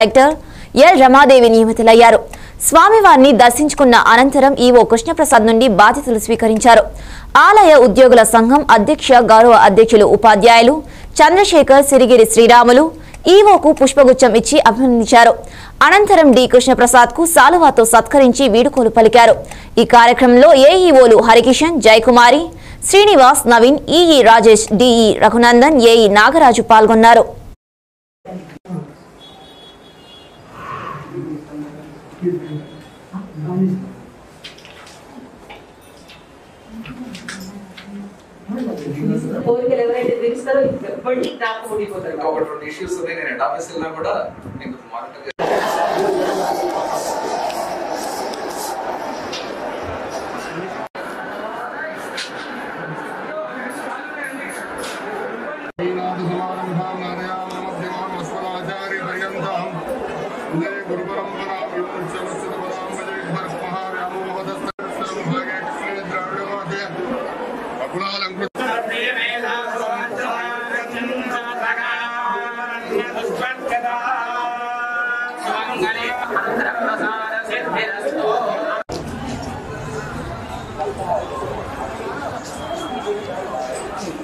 director L Ramadevi నియమితులయ్యారు స్వామివారిని దర్శించుకున్న అనంతరం ఈవో కృష్ణప్రసాద్ నుండి బాధ్యతలు స్వీకరించారు ఆలయ ఉద్యోగుల సంఘం అధ్యక్ష గౌరవ అధ్యక్షులు ఉపాధ్యాయులు చంద్రశేఖర్ సిరిగిరి శ్రీరాములు ఈవోకు పుష్పగుచ్చం ఇచ్చి అభినందించారు అనంతరం డి కృష్ణప్రసాద్ కు సాలువాతో సత్కరించి వీడుకోలు పలికారు ఈ కార్యక్రమంలో ఏఈఓలు Harikishan Jayakumari Srinivas Naveen EE Rajesh DE Raghunandan AE Nagaraju పాల్గొన్నారు కోరికలు ఎవరైతే తీరుస్తారో ఎప్పటికీ నాకు ఓడిపోతారు ఇంకా ఒకటి రెండు ఇష్యూస్ ఉన్నాయి నేను హెడ్ ఆఫీస్ వెళ్ళినా కూడా నేను మానిటర్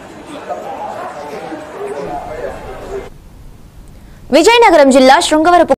విజయనగరం జిల్లా శృంగవరపు